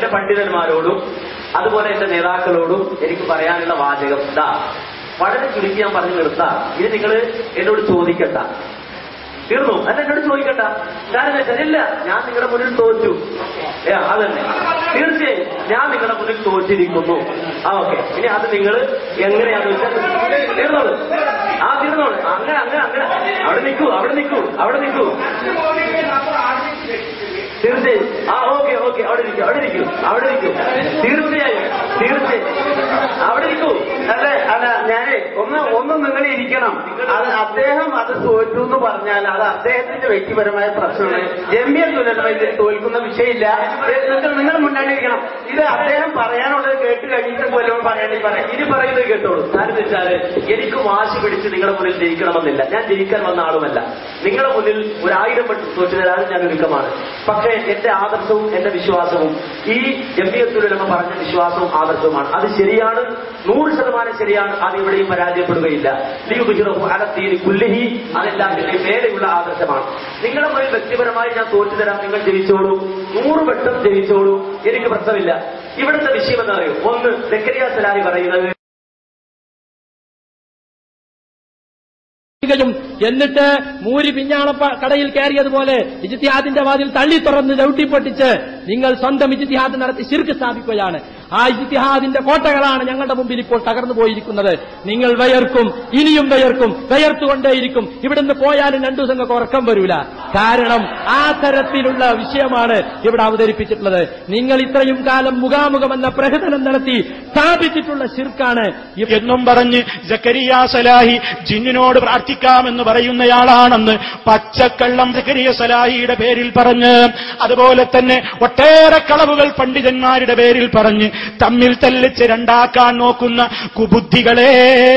പണ്ഡിതന്മാരോടും അതുപോലെ എന്റെ നേതാക്കളോടും എനിക്ക് പറയാനുള്ള വാചകം ഇതാ വളരെ ചുരുക്കി ഞാൻ പറഞ്ഞു നിർത്താം ഇത് നിങ്ങൾ എന്നോട് ചോദിക്കണ്ട തീർന്നു അല്ല എന്നോട് ചോദിക്കണ്ട കാരണം എന്താ വെച്ചാൽ, ഇല്ല ഞാൻ നിങ്ങളുടെ മുന്നിൽ തോറ്റു ഏ അതന്നെ തീർച്ചയായും ഞാൻ നിങ്ങളുടെ മുന്നിൽ തോറ്റിരിക്കുന്നു ആ ഓക്കെ ഇനി അത് നിങ്ങൾ എങ്ങനെയാന്ന് വെച്ചാൽ തീർന്നോളൂ ആ തീർന്നോളൂ അങ്ങനെ അങ്ങനെ അങ്ങനെ അവിടെ നിൽക്കൂ അവിടെ നിൽക്കൂ അവിടെ നിൽക്കൂ തീർച്ചയായും ആ ഓക്കെ ഓക്കെ അവിടെ ഇരിക്കും അവിടെ ഇരിക്കും അവിടെ ഇരിക്കും തീർച്ചയായും തീർച്ചയായും അവിടെ ഇരിക്കൂ അല്ലെ അല്ല ഞാനേ ഒന്ന് ഒന്ന് നിങ്ങൾ ഇരിക്കണം അത് അദ്ദേഹം അത് തോറ്റു എന്ന് പറഞ്ഞാൽ അത് അദ്ദേഹത്തിന്റെ വ്യക്തിപരമായ പ്രശ്നമാണ് ജമ്മിയൻ തുലനത്തിൽ തോൽക്കുന്ന വിഷയമില്ല നിങ്ങൾ നിങ്ങൾ മുന്നാടിയിരിക്കണം ഇത് അദ്ദേഹം പറയാനുള്ളത് കേട്ട് കഴിഞ്ഞിട്ട് പോലും പറയണമെങ്കിൽ പറയാം ഇനി പറയുന്നത് കേട്ടോളൂ കാരണം വെച്ചാല് എനിക്ക് വാശി പിടിച്ച് നിങ്ങളുടെ മുന്നിൽ ജയിക്കണമെന്നില്ല ഞാൻ ജയിക്കാൻ വന്ന ആളുമല്ല നിങ്ങളുടെ മുന്നിൽ ഒരായിരം വട്ടം തോറ്റു തരാനും ഞാൻ ഒരുക്കമാണ് പക്ഷേ എന്റെ ആദർശവും എന്റെ വിശ്വാസവും ഈ ജമ്മിയത്തുലമ പറഞ്ഞ വിശ്വാസവും ആദർശവുമാണ് അത് ശരിയാണ് നൂറ് ശതമാനം ശരിയാണ് അത് എവിടെയും പരാജയപ്പെടുകയില്ല ലിയുബിഹിറഹു അലത്തീനി കുല്ലിഹി അതെല്ലാം ഇതിന്റെ മേലെയുള്ള ആദർശമാണ് നിങ്ങളുടെ മുന്നിൽ വ്യക്തിപരമായി ഞാൻ തോറ്റു തരാം നിങ്ങൾ ജയിച്ചോളൂ നൂറ് വട്ടം ജയിച്ചോളൂ എനിക്ക് പ്രശ്നമില്ല ഇവിടുത്തെ വിഷയം എന്താ അറിയോ ഒന്ന് സെക്കരിയ സലാഹി പറയുന്നത് ും എന്നിട്ട് മൂരി പിഞ്ഞാണ കടയിൽ കയറിയതുപോലെ ഇജിത്തിഹാദിന്റെ വാതിൽ തള്ളി തുറന്ന് ചവിട്ടിപ്പൊട്ടിച്ച് നിങ്ങൾ സ്വന്തം ഇജിത്തിഹാദ് നടത്തി ശിർക്ക് സ്ഥാപിക്കുകയാണ് ആ ഇജിത്തിഹാദിന്റെ കോട്ടകളാണ് ഞങ്ങളുടെ മുമ്പിൽ ഇപ്പോൾ തകർന്നു പോയിരിക്കുന്നത് നിങ്ങൾ വയർക്കും ഇനിയും വയർക്കും വയർത്തുകൊണ്ടേയിരിക്കും ഇവിടുന്ന് പോയാലും രണ്ടു ദിവസം നിങ്ങൾക്ക് ഉറക്കം വരൂല കാരണം ആ തരത്തിലുള്ള വിഷയമാണ് ഇവിടെ അവതരിപ്പിച്ചിട്ടുള്ളത് നിങ്ങൾ ഇത്രയും കാലം മുഖാമുഖം എന്ന പ്രഹസനം നടത്തി സ്ഥാപിച്ചിട്ടുള്ള ശിർക്കാണ് ഇവ- എന്നും പറഞ്ഞ് ജക്കരിയ സലാഹി ജിന്നിനോട് പ്രാർത്ഥിക്കാമെന്ന് പറയുന്നയാളാണെന്ന് പച്ചക്കള്ളം ജക്കരിയ സലാഹിയുടെ പേരിൽ പറഞ്ഞ് അതുപോലെ തന്നെ ഒട്ടേറെ കളവുകൾ പണ്ഡിതന്മാരുടെ പേരിൽ പറഞ്ഞ് തമ്മിൽ തല്ലിച്ച് രണ്ടാക്കാൻ നോക്കുന്ന കുബുദ്ധികളെ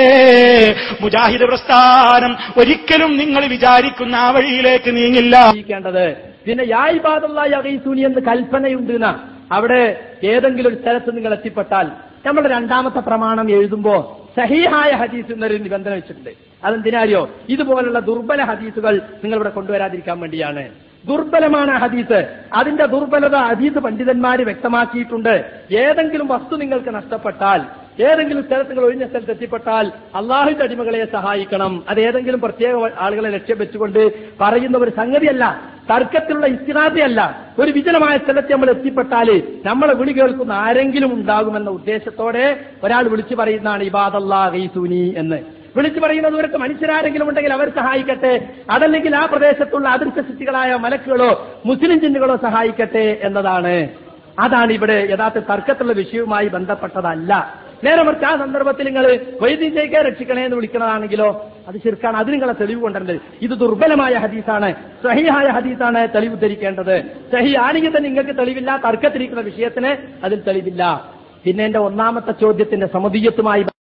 മുജാഹിദ് പ്രസ്ഥാനം ഒരിക്കലും നിങ്ങൾ വിചാരിക്കുന്ന ആ വഴിയിലേക്ക് നീങ്ങില്ല അറിയിക്കേണ്ടത് പിന്നെ യായ്പാദുള്ള യകീസൂനി എന്ന് കൽപ്പനയുണ്ട് എന്നാ അവിടെ ഏതെങ്കിലും ഒരു സ്ഥലത്ത് നിങ്ങൾ എത്തിപ്പെട്ടാൽ നമ്മുടെ രണ്ടാമത്തെ പ്രമാണം എഴുതുമ്പോ സഹീഹായ ഹദീസ് എന്നൊരു നിബന്ധന വെച്ചിട്ടുണ്ട് അതെന്തിനാരിയോ ഇതുപോലുള്ള ദുർബല ഹദീസുകൾ നിങ്ങൾ ഇവിടെ കൊണ്ടുവരാതിരിക്കാൻ വേണ്ടിയാണ് ദുർബലമാണ് ആ ഹദീസ് അതിന്റെ ദുർബലത ഹദീസ് പണ്ഡിതന്മാര് വ്യക്തമാക്കിയിട്ടുണ്ട് ഏതെങ്കിലും വസ്തു നിങ്ങൾക്ക് നഷ്ടപ്പെട്ടാൽ ഏതെങ്കിലും സ്ഥലത്ത് നിങ്ങൾ ഒഴിഞ്ഞ സ്ഥലത്ത് എത്തിപ്പെട്ടാൽ അള്ളാഹുവിന്റെ അടിമകളെ സഹായിക്കണം അത് ഏതെങ്കിലും പ്രത്യേക ആളുകളെ ലക്ഷ്യം വെച്ചുകൊണ്ട് പറയുന്ന ഒരു സംഗതിയല്ല തർക്കത്തിലുള്ള ഇസ്തിനാദിയല്ല ഒരു വിജനമായ സ്ഥലത്ത് നമ്മൾ എത്തിപ്പെട്ടാല് നമ്മളെ വിളി കേൾക്കുന്ന ആരെങ്കിലും ഉണ്ടാകുമെന്ന ഉദ്ദേശത്തോടെ ഒരാൾ വിളിച്ചു പറയുന്നതാണ് ഇബാദല്ലാ ഗൈസൂനി എന്ന് വിളിച്ചു പറയുന്നത് ഇവർക്ക് മനുഷ്യരാരെങ്കിലും ഉണ്ടെങ്കിൽ അവർ സഹായിക്കട്ടെ അതല്ലെങ്കിൽ ആ പ്രദേശത്തുള്ള അദൃശ്യ ശക്തികളായ മലക്കുകളോ മുസ്ലിം ജിന്നുകളോ സഹായിക്കട്ടെ എന്നതാണ് അതാണ് ഇവിടെ യഥാർത്ഥ തർക്കത്തിലുള്ള വിഷയവുമായി ബന്ധപ്പെട്ടതല്ല നേരെ മറിച്ച് ആ സന്ദർഭത്തിൽ നിങ്ങൾ വൈദ്യുതിയെ രക്ഷിക്കണേ എന്ന് വിളിക്കുന്നതാണെങ്കിലോ അത് ശിർക്കാണ് അത് നിങ്ങളെ തെളിവ് കൊണ്ടുവരേണ്ടത് ഇത് ദുർബലമായ ഹദീസാണ് സഹിയായ ഹദീസാണ് തെളിവ് ധരിക്കേണ്ടത് സഹി ആണെങ്കിൽ തന്നെ നിങ്ങൾക്ക് തെളിവില്ല തർക്കത്തിരിക്കുന്ന വിഷയത്തിന് അതിൽ തെളിവില്ല പിന്നെ എന്റെ ഒന്നാമത്തെ ചോദ്യത്തിന്റെ സമതീയത്തുമായി